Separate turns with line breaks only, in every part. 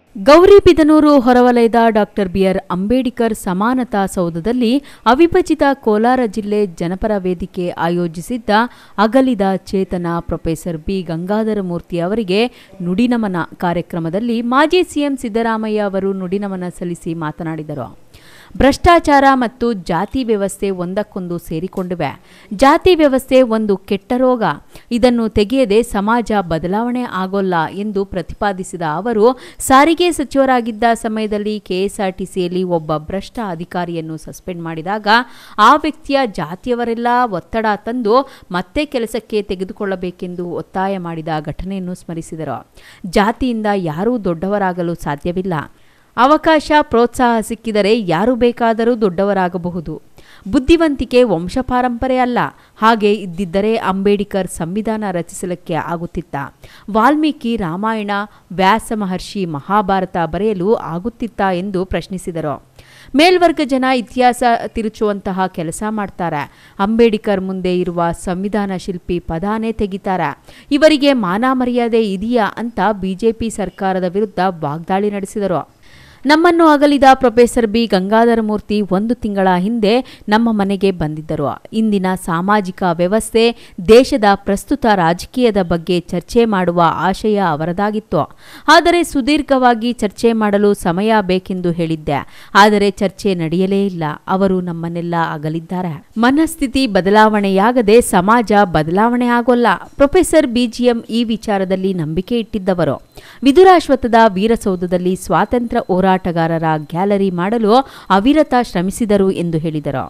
ಗೌರಿಬಿದನೂರು ಹೊರವಲಯದ doctor B R Ambedkar ಸಮಾನತಾ ಸೌಧದಲ್ಲಿ ಅವಿಭಜಿತ ಕೋಲಾರ ಜಿಲ್ಲೆ ಜನಪರ ವೇದಿಕೆ ಆಯೋಜಿಸಿದ್ದ ಅಗಲಿದ ಚೇತನ ಪ್ರೊಫೆಸರ್ ಬಿ ಗಂಗಾಧರ ಮೂರ್ತಿ ಅವರಿಗೆ ನುಡಿನಮನ ಕಾರ್ಯಕ್ರಮದಲ್ಲಿ ಮಾಜಿ ಸಿಎಂ ಸಿದ್ದರಾಮಯ್ಯ ಅವರು ನುಡಿನಮನ ಸಲ್ಲಿಸಿ ಮಾತನಾಡಿದರು ಭ್ರಷ್ಟಾಚಾರ ಮತ್ತು ಜಾತಿ ವ್ಯವಸ್ಥೆ ಒಂದಕ್ಕೊಂದು ಸೇರಿಕೊಂಡಿವೆ ಜಾತಿ ವ್ಯವಸ್ಥೆ ಒಂದು ಕೆಟ್ಟ ರೋಗ ಇದನ್ನು ತೆಗೆಯದೆ ಸಮಾಜ ಬದಲಾವಣೆ ಆಗೋಲ್ಲ ಎಂದು ಪ್ರತಿಪಾದಿಸಿದ ಅವರು ಸಾರಿಗೆ ಸಚಿವರಾಗಿದ್ದ ಸಮಯದಲ್ಲಿ ಕೆಎಸ್ಆರ್ಟಿಸಿಯಲ್ಲಿ ಒಬ್ಬ ಭ್ರಷ್ಟ ಅಧಿಕಾರಿಯನ್ನು ಸಸ್ಪೆಂಡ್ ಮಾಡಿದಾಗ ಆ ವ್ಯಕ್ತಿಯ ಜಾತಿಯವರೆಲ್ಲ ಒತ್ತಡ ತಂದು ಮತ್ತೆ ಕೆಲಸಕ್ಕೆ ತೆಗೆದುಕೊಳ್ಳಬೇಕೆಂದು ಒತ್ತಾಯ ಮಾಡಿದ ಘಟನೆಯನ್ನು ಸ್ಮರಿಸಿದರು ಜಾತಿಯಿಂದ ಯಾರೂ ದೊಡ್ಡವರಾಗಲು ಸಾಧ್ಯವಿಲ್ಲ ಅವಕಾಶ ಪ್ರೋತ್ಸಾಹ ಸಿಕ್ಕಿದರೆ ಯಾರು ಬೇಕಾದರೂ ದೊಡ್ಡವರಾಗಬಹುದು ಬುದ್ಧಿವಂತಿಕೆ ವಂಶಪಾರಂಪರೆ ಅಲ್ಲ ಹಾಗೆ ಇದ್ದಿದ್ದರೆ ಅಂಬೇಡ್ಕರ್ ಸಂವಿಧಾನ ರಚಿಸಲಿಕ್ಕೆ ಆಗುತ್ತಿತ್ತ ವಾಲ್ಮೀಕಿ ರಾಮಾಯಣ ವ್ಯಾಸ ಮಹರ್ಷಿ ಮಹಾಭಾರತ ಬರೆಯಲು ಆಗುತ್ತಿತ್ತ ಎಂದು ಪ್ರಶ್ನಿಸಿದರು ಮೇಲ್ವರ್ಗ ಜನ ಇತಿಹಾಸ ತಿರುಚುವಂತಹ ಕೆಲಸ ಮಾಡ್ತಾರೆ ಅಂಬೇಡ್ಕರ್ ಮುಂದೆ ಇರುವ ಸಂವಿಧಾನ ಶಿಲ್ಪಿ ಪದಾನೇ ತೆಗಿತಾರೆ ಇವರಿಗೆ ಮಾನ ಮರ್ಯಾದೆ ಇದೆಯಾ ಅಂತ ಬಿಜೆಪಿ ಸರ್ಕಾರದ ವಿರುದ್ಧ ವಾಗ್ದಾಳಿ ನಡೆಸಿದರು ನಮ್ಮನ್ನು ಅಗಲಿದ ಪ್ರೊಫೆಸರ್ ಬಿ ಗಂಗಾಧರ ಮೂರ್ತಿ ಒಂದು ತಿಂಗಳ ಹಿಂದೆ ನಮ್ಮ ಮನೆಗೆ ಬಂದಿದ್ದರು ಇಂದಿನ ಸಾಮಾಜಿಕ ವ್ಯವಸ್ಥೆ ದೇಶದ ಪ್ರಸ್ತುತ ರಾಜಕೀಯದ ಬಗ್ಗೆ ಚರ್ಚೆ ಮಾಡುವ ಆಶಯ ಅವರದಾಗಿತ್ತು ಆದರೆ ಸುದೀರ್ಘವಾಗಿ ಚರ್ಚೆ ಮಾಡಲು ಸಮಯ ಬೇಕೆಂದು ಹೇಳಿದ್ದೆ ಆದರೆ ಚರ್ಚೆ ನಡೆಯಲೇ ಇಲ್ಲ ಅವರು ನಮ್ಮನ್ನೆಲ್ಲ ಅಗಲಿದ್ದಾರೆ ಮನಸ್ಥಿತಿ ಬದಲಾವಣೆಯಾಗದೆ ಸಮಾಜ ಬದಲಾವಣೆ ಆಗೋಲ್ಲ ಪ್ರೊಫೆಸರ್ ಬಿಜಿಎಂ ಈ ವಿಚಾರದಲ್ಲಿ ನಂಬಿಕೆ ಇಟ್ಟಿದ್ದವರು ವಿದುರಾಶ್ವತ್ಥದ ವೀರಸೌಧದಲ್ಲಿ ಸ್ವಾತಂತ್ರ್ಯ ಹೋರಾಟಗಾರರ ಗ್ಯಾಲರಿ ಮಾಡಲು ಅವಿರತ ಶ್ರಮಿಸಿದರು ಎಂದು ಹೇಳಿದರು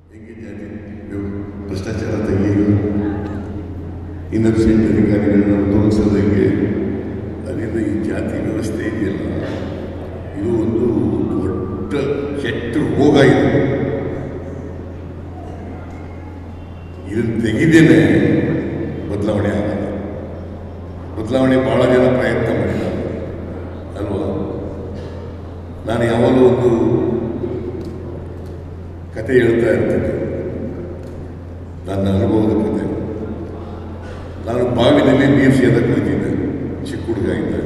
ಭ್ರಷ್ಟಾಚಾರ ತೆಗೆಯಲು ಇನ್ನೊಸೆಂಟ್ ಅಧಿಕಾರಿಗಳನ್ನ ತೋರಿಸೋದಕ್ಕೆ ಅದರಿಂದ ಈ ಜಾತಿ ವ್ಯವಸ್ಥೆ ಇದೆಯಲ್ಲ ಇದು ಒಂದು ದೊಡ್ಡ ಕೆಟ್ಟ ರೋಗ ಇದು ಇದನ್ನು ತೆಗಿದೇನೆ ಬದಲಾವಣೆ ಆಗಲ್ಲ ಬದಲಾವಣೆ ಭಾಳ ಜನ ಪ್ರಯತ್ನ ಮಾಡಿದ್ದಾರೆ ಅಲ್ವಾ ನಾನು ಯಾವಾಗಲೂ ಒಂದು ಕತೆ ಹೇಳ್ತಾ ಇರ್ತೇನೆ ನನ್ನ ಅನುಭವದ ಕತೆ ನಾನು ಬಾವಿನಲ್ಲಿ ನೀರು ಸೇದಕ್ಕೆ ಹೋಗ್ತಿದ್ದೆ ಚಿಕ್ಕ ಹುಡುಗ ಇದ್ದಾಗ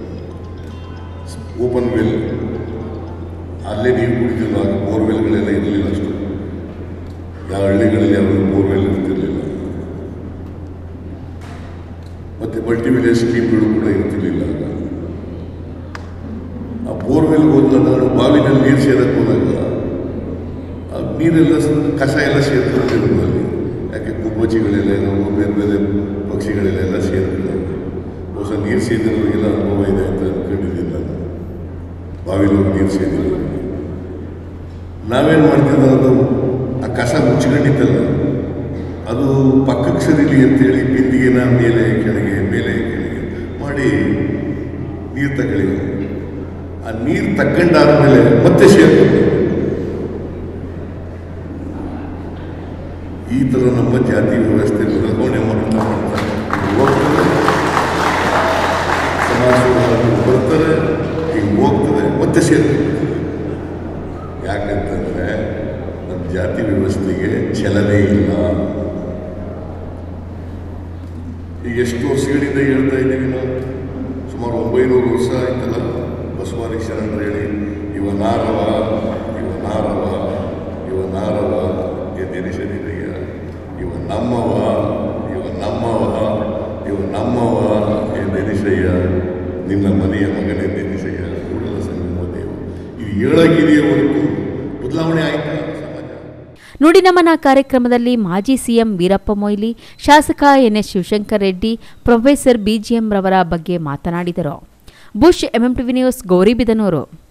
ಓಪನ್ ವೆಲ್ ಅಲ್ಲೇ ನೀರು ಕುಡಿತಿಲ್ಲ ಆಗ ಬೋರ್ವೆಲ್ಗಳೆಲ್ಲ ಇರಲಿಲ್ಲ ಅಷ್ಟು ಯಾವ ಹಳ್ಳಿಗಳಲ್ಲಿ ಯಾವ ಬೋರ್ವೆಲ್ ಇರ್ತಿರ್ಲಿಲ್ಲ ಮತ್ತು ಮಲ್ಟಿ ವಿಲೇಜ್ ಸ್ಕೀಮ್ಗಳು ಕೂಡ ಇರ್ತಿರ್ಲಿಲ್ಲ ಆಗ ಆ ಬೋರ್ವೆಲ್ಗೆ ಹೋದಾಗ ನಾನು ಬಾವಿನಲ್ಲಿ ನೀರು ಸೇದಕ್ಕೆ ಹೋದಾಗ ಆ ನೀರೆಲ್ಲ ಸ- ಕಸ ಎಲ್ಲ ಸೇರ್ಕೊಂಡಿರೋದು ಅಲ್ಲಿ ಯಾಕೆ ಗುಬ್ಬಚ್ಚಿಗಳೆಲ್ಲ ಇರೋವು ಬೇರೆ ಬೇರೆ ಪಕ್ಷಿಗಳೆಲ್ಲ ಎಲ್ಲ ಸೇರ್ಕೊಳ್ಳೋದು ಹೊಸ ನೀರು ಸೇದಿರೋರಿಗೆಲ್ಲ ಅನುಭವ ಇದೆ ಅಂತ ಅಂದ್ಕೊಂಡಿದ್ದೀನಿ ನಾನು ಬಾವಿಲಿ ಹೋಗಿ ನೀರು ಸೇದಿಲ್ಲ ನಾವೇನು ಮಾಡ್ತಿದ್ದ ಅದು ಆ ಕಸ ಮುಚ್ಕೊಂಡಿತ್ತಲ್ಲ ಅದು ಪಕ್ಕಕ್ಕೆ ಸರಿಲಿ ಅಂತೇಳಿ ಬಿಂದಿಗೆನ ಮೇಲೆ ಕೆಳಗೆ ಮೇಲೆ ಕೆಳಗೆ ಮಾಡಿ ನೀರು ತಗೊಳ್ಳಿ ಆ ನೀರು ತಗೊಂಡಾದ್ಮೇಲೆ ಮತ್ತೆ ಸೇರ್ಕೊಂಡು ಈ ಥರ ನಮ್ಮ ಜಾತಿ ವ್ಯವಸ್ಥೆ ಬದಲಾವಣೆ ಮಾಡ್ತಾ ಮಾಡ್ತಾ ಹೋಗ್ತದೆ ಸಮಾಜ ಸುಧಾರಣೆ ಬರ್ತಾರೆ ಈಗ ಹೋಗ್ತದೆ ಮತ್ತೆ ಸೇರ್ತಾರೆ ಯಾಕಂತಂದ್ರೆ ನಮ್ಮ ಜಾತಿ ವ್ಯವಸ್ಥೆಗೆ ಚಲನೆ ಇಲ್ಲ ಈಗ ಎಷ್ಟು ವರ್ಷಗಳಿಂದ ಹೇಳ್ತಾ ಇದ್ದೀವಿ ನಾವು ಸುಮಾರು ಒಂಬೈನೂರು ವರ್ಷ ಆಯ್ತಲ್ಲ ಬಸವಾದಿ ಶರಣರು ಹೇಳಿ ಇವ ನಾರವ ಇವ ನಾರವ ಇವ ನಾರವ ಎದೆನಿಸದಿದೆಯ ಇವ ನಮ್ಮವ ಇವ ನಮ್ಮವ ಇವ ನಮ್ಮವ ಎಂದೆನಿಸಯ್ಯ ನಿನ್ನ ಮನೆಯ ಮಗನೆಂದೆನಿಸಯ್ಯ ಕೂಡಲ ಸಂಗಮ ದೇವ ಇದು ಹೇಳಾಗಿದೆಯೇ ಹೊರತು ಬದಲಾವಣೆ ಆಯ್ತಾ ಸಮಾಜ
ನುಡಿನಮನ ಕಾರ್ಯಕ್ರಮದಲ್ಲಿ ಮಾಜಿ ಸಿಎಂ ವೀರಪ್ಪ ಮೊಯ್ಲಿ ಶಾಸಕ NS Shivashankar Reddy professor BGM ರವರ ಬಗ್ಗೆ ಮಾತನಾಡಿದರು ಬುಷ್ ಎಂಎಂಟಿವಿ ನ್ಯೂಸ್ ಗೌರಿಬಿದನೂರು